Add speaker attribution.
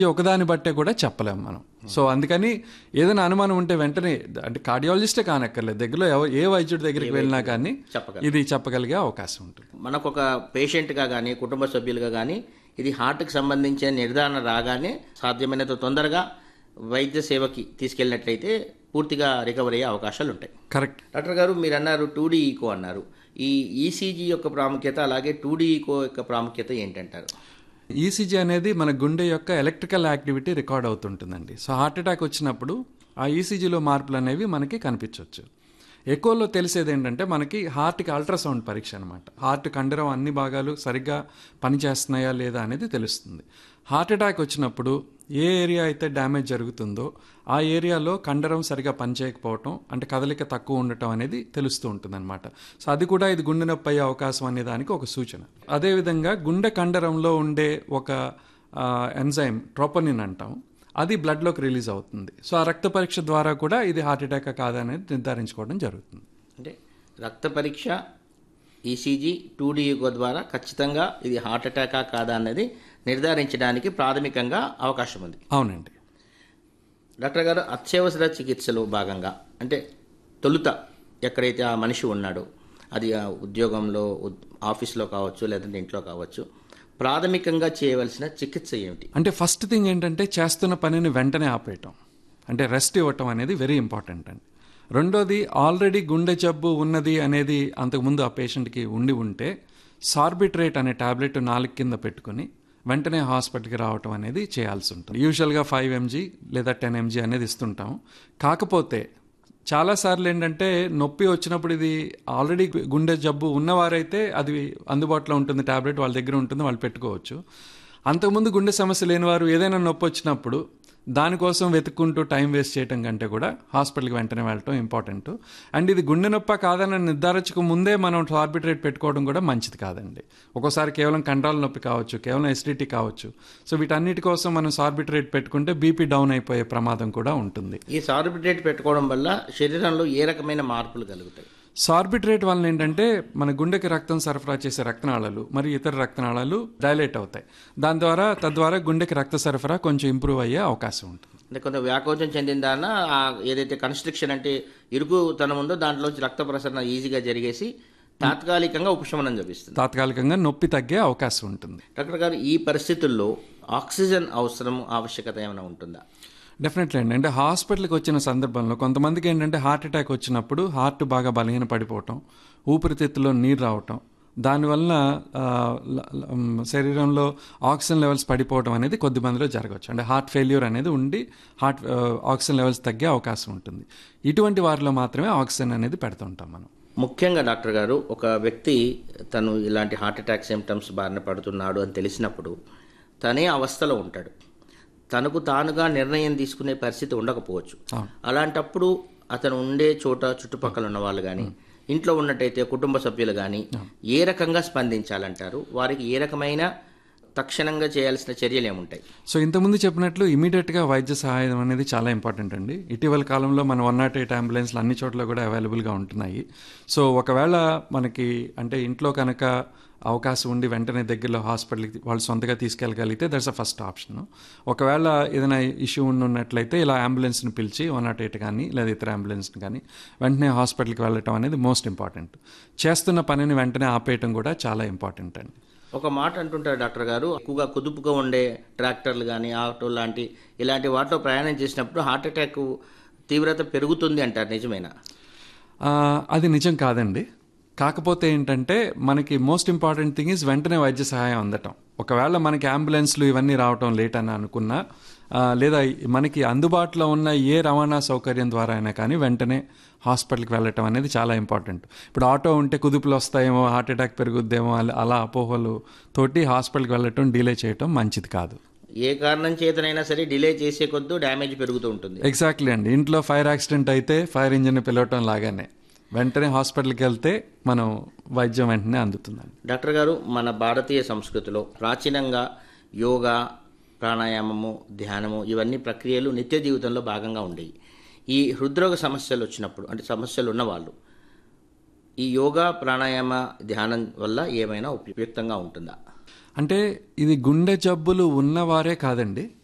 Speaker 1: ఈ ఒకదాన్ని బట్టే కూడా చెప్పలేము మనం సో అందుకని ఏదైనా అనుమానం ఉంటే వెంటనే అంటే కార్డియాలజిస్టే కానక్కర్లేదు దగ్గరలో ఎవ- ఏ వైద్యుడి దగ్గరికి వెళ్ళినా కానీ
Speaker 2: చెప్పగలం.
Speaker 1: ఇది చెప్పగలిగే అవకాశం ఉంటుంది
Speaker 2: మనకు ఒక పేషెంట్గా కానీ కుటుంబ సభ్యులుగా కానీ ఇది హార్ట్కి సంబంధించిన నిర్ధారణ రాగానే సాధ్యమైనంత తొందరగా వైద్య సేవకి తీసుకెళ్ళినట్లయితే పూర్తిగా రికవరీ అయ్యే అవకాశాలు ఉంటాయి
Speaker 1: కరెక్ట్
Speaker 2: డాక్టర్ గారు మీరు అన్నారు టూ ఈకో అన్నారు ఈ ఈసీజీ యొక్క ప్రాముఖ్యత అలాగే టూ ఈకో యొక్క ప్రాముఖ్యత ఏంటంటారు
Speaker 1: ఈసీజీ అనేది మన గుండె యొక్క ఎలక్ట్రికల్ యాక్టివిటీ రికార్డ్ అవుతుంటుందండి సో హార్ట్ అటాక్ వచ్చినప్పుడు ఆ ఈసీజీలో మార్పులు అనేవి మనకి కనిపించవచ్చు ఎక్కువలో తెలిసేది ఏంటంటే మనకి హార్ట్కి అల్ట్రాసౌండ్ పరీక్ష అనమాట హార్ట్ కండరం అన్ని భాగాలు సరిగ్గా పనిచేస్తున్నాయా లేదా అనేది తెలుస్తుంది హార్ట్ అటాక్ వచ్చినప్పుడు ఏ ఏరియా అయితే డ్యామేజ్ జరుగుతుందో ఆ ఏరియాలో కండరం సరిగా పనిచేయకపోవటం అంటే కదలిక తక్కువ ఉండటం అనేది తెలుస్తూ ఉంటుందన్నమాట సో అది కూడా ఇది గుండె నొప్పి అయ్యే అవకాశం అనే దానికి ఒక సూచన అదేవిధంగా గుండె కండరంలో ఉండే ఒక ఎంజైమ్ ట్రోపనిన్ అంటాం అది బ్లడ్లోకి రిలీజ్ అవుతుంది సో ఆ రక్త పరీక్ష ద్వారా కూడా ఇది హార్ట్ అటాక్ కాదనేది నిర్ధారించుకోవడం జరుగుతుంది
Speaker 2: అంటే రక్త పరీక్ష ఈసీజీ టూ ఈకో ద్వారా ఖచ్చితంగా ఇది హార్ట్ అటాకా కాదా అన్నది నిర్ధారించడానికి ప్రాథమికంగా అవకాశం ఉంది
Speaker 1: అవునండి
Speaker 2: డాక్టర్ గారు అత్యవసర చికిత్సలో భాగంగా అంటే తొలుత ఎక్కడైతే ఆ మనిషి ఉన్నాడో అది ఆ ఉద్యోగంలో ఉద్- ఆఫీస్లో కావచ్చు లేదంటే ఇంట్లో కావచ్చు ప్రాథమికంగా చేయవలసిన చికిత్స ఏమిటి
Speaker 1: అంటే ఫస్ట్ థింగ్ ఏంటంటే చేస్తున్న పనిని వెంటనే ఆపేయటం అంటే రెస్ట్ ఇవ్వటం అనేది వెరీ ఇంపార్టెంట్ అండి రెండోది ఆల్రెడీ గుండె జబ్బు ఉన్నది అనేది అంతకుముందు ఆ పేషెంట్కి ఉండి ఉంటే సార్బిట్రేట్ అనే టాబ్లెట్ నాలుగు కింద పెట్టుకుని వెంటనే హాస్పిటల్కి రావటం అనేది చేయాల్సి ఉంటుంది యూజువల్గా ఫైవ్ ఎంజీ లేదా టెన్ ఎంజీ అనేది ఇస్తుంటాం కాకపోతే చాలాసార్లు ఏంటంటే నొప్పి వచ్చినప్పుడు ఇది ఆల్రెడీ గుండె జబ్బు ఉన్నవారైతే అది అందుబాటులో ఉంటుంది టాబ్లెట్ వాళ్ళ దగ్గర ఉంటుంది వాళ్ళు పెట్టుకోవచ్చు అంతకుముందు గుండె సమస్య లేని వారు ఏదైనా నొప్పి వచ్చినప్పుడు దానికోసం వెతుక్కుంటూ టైం వేస్ట్ చేయడం కంటే కూడా హాస్పిటల్కి వెంటనే వెళ్ళటం ఇంపార్టెంట్ అండ్ ఇది గుండె నొప్ప కాదని నిర్ధారించక ముందే మనం ఆర్బిట్రేట్ పెట్టుకోవడం కూడా మంచిది కాదండి ఒక్కోసారి కేవలం కండరాల నొప్పి కావచ్చు కేవలం ఎసిడిటీ కావచ్చు సో వీటన్నిటి కోసం మనం సార్బిట్రేట్ పెట్టుకుంటే బీపీ డౌన్ అయిపోయే ప్రమాదం కూడా ఉంటుంది
Speaker 2: ఈ సార్బిట్రేట్ పెట్టుకోవడం వల్ల శరీరంలో ఏ రకమైన మార్పులు కలుగుతాయి
Speaker 1: సార్బిట్రేట్ వలన ఏంటంటే మన గుండెకి రక్తం సరఫరా చేసే రక్తనాళాలు మరియు ఇతర రక్తనాళాలు డైలేట్ అవుతాయి దాని ద్వారా తద్వారా గుండెకి రక్త సరఫరా కొంచెం ఇంప్రూవ్ అయ్యే అవకాశం ఉంటుంది
Speaker 2: అంటే కొంత వ్యాకోచం చెందిన దాన్న ఆ ఏదైతే కన్స్ట్రిక్షన్ అంటే ఇరుకుతనం ఉందో దాంట్లోంచి రక్త ప్రసరణ ఈజీగా జరిగేసి తాత్కాలికంగా ఉపశమనం లభిస్తుంది
Speaker 1: తాత్కాలికంగా నొప్పి తగ్గే అవకాశం ఉంటుంది
Speaker 2: డాక్టర్ గారు ఈ పరిస్థితుల్లో ఆక్సిజన్ అవసరం ఆవశ్యకత ఏమైనా ఉంటుందా
Speaker 1: డెఫినెట్లీ అండి అంటే హాస్పిటల్కి వచ్చిన సందర్భంలో కొంతమందికి ఏంటంటే హార్ట్ అటాక్ వచ్చినప్పుడు హార్ట్ బాగా బలహీన పడిపోవటం ఊపిరితిత్తులో నీరు రావటం దానివల్ల ఆ, ల- ల- మ్, శరీరంలో ఆక్సిజన్ లెవెల్స్ పడిపోవడం అనేది కొద్ది మందిలో జరగవచ్చు అంటే హార్ట్ ఫెయిల్యూర్ అనేది ఉండి హార్ట్ ఆ, ఆక్సిజన్ లెవెల్స్ తగ్గే అవకాశం ఉంటుంది ఇటువంటి వారిలో మాత్రమే ఆక్సిజన్ అనేది పెడుతుంటాం మనం
Speaker 2: ముఖ్యంగా డాక్టర్ గారు ఒక వ్యక్తి తను ఇలాంటి హార్ట్ అటాక్ సిమ్టమ్స్ బారిన పడుతున్నాడు అని తెలిసినప్పుడు తనే అవస్థలో ఉంటాడు తనకు తానుగా నిర్ణయం తీసుకునే పరిస్థితి ఉండకపోవచ్చు అలాంటప్పుడు అతను ఉండే చోట చుట్టుపక్కల ఉన్న వాళ్ళు కానీ ఇంట్లో ఉన్నట్టయితే కుటుంబ సభ్యులు కానీ ఏ రకంగా స్పందించాలంటారు వారికి ఏ రకమైన తక్షణంగా చేయాల్సిన చర్యలు ఏముంటాయి
Speaker 1: సో ఇంతకుముందు చెప్పినట్లు ఇమీడియట్గా వైద్య సహాయం అనేది చాలా ఇంపార్టెంట్ అండి ఇటీవల కాలంలో మన వన్ నాట్ ఎయిట్ అంబులెన్స్లు అన్ని చోట్ల కూడా అవైలబుల్గా ఉంటున్నాయి సో ఒకవేళ మనకి అంటే ఇంట్లో కనుక అవకాశం ఉండి వెంటనే దగ్గరలో హాస్పిటల్కి వాళ్ళు సొంతగా తీసుకెళ్ళగలిగితే దట్స్ అ ఫస్ట్ ఆప్షన్ ఒకవేళ ఏదైనా ఇష్యూ ఉన్నట్లయితే ఇలా అంబులెన్స్ని పిలిచి వన్ నాట్ ఎయిట్ కానీ లేదా ఇతర అంబులెన్స్ని కానీ వెంటనే హాస్పిటల్కి వెళ్ళటం అనేది మోస్ట్ ఇంపార్టెంట్ చేస్తున్న పనిని వెంటనే ఆపేయటం కూడా చాలా ఇంపార్టెంట్ అండి
Speaker 2: ఒక మాట అంటుంటారు డాక్టర్ గారు ఎక్కువగా కుదుపుగా ఉండే ట్రాక్టర్లు కానీ ఆటో లాంటి ఇలాంటి వాటిలో ప్రయాణం చేసినప్పుడు హార్ట్ అటాక్ తీవ్రత పెరుగుతుంది అంటారు నిజమేనా
Speaker 1: ఆ, అది నిజం కాదండి కాకపోతే ఏంటంటే మనకి మోస్ట్ ఇంపార్టెంట్ థింగ్ ఇస్ వెంటనే వైద్య సహాయం అందటం ఒకవేళ మనకి అంబులెన్స్లు ఇవన్నీ రావటం లేట్ అని అనుకున్నా ఆ, లేదా మనకి అందుబాటులో ఉన్న ఏ రవాణా సౌకర్యం ద్వారా అయినా కానీ వెంటనే హాస్పిటల్కి వెళ్ళటం అనేది చాలా ఇంపార్టెంట్ ఇప్పుడు ఆటో ఉంటే కుదుపులు వస్తాయేమో హార్ట్ అటాక్ పెరుగుద్దేమో అలా- అలా అపోహలు తోటి హాస్పిటల్కి వెళ్ళటం డిలే చేయటం మంచిది కాదు
Speaker 2: ఏ కారణం చేతనైనా సరే డిలే చేసే కొద్దు డ్యామేజ్ పెరుగుతూ ఉంటుంది
Speaker 1: ఎగ్జాక్ట్లీ అండి ఇంట్లో ఫైర్ యాక్సిడెంట్ అయితే ఫైర్ ఇంజిన్ పిలవటం లాగానే వెంటనే హాస్పిటల్కి వెళ్తే మనం వైద్యం వెంటనే అందుతుందండి
Speaker 2: డాక్టర్ గారు మన భారతీయ సంస్కృతిలో ప్రాచీనంగా యోగా ప్రాణాయామము ధ్యానము ఇవన్నీ ప్రక్రియలు నిత్య జీవితంలో భాగంగా ఉండేవి ఈ హృద్రోగ సమస్యలు వచ్చినప్పుడు అంటే సమస్యలు ఉన్నవాళ్ళు ఈ యోగా ప్రాణాయామ ధ్యానం వల్ల ఏమైనా ఉపయుక్తంగా ఉంటుందా
Speaker 1: అంటే ఇది గుండె జబ్బులు ఉన్నవారే కాదండి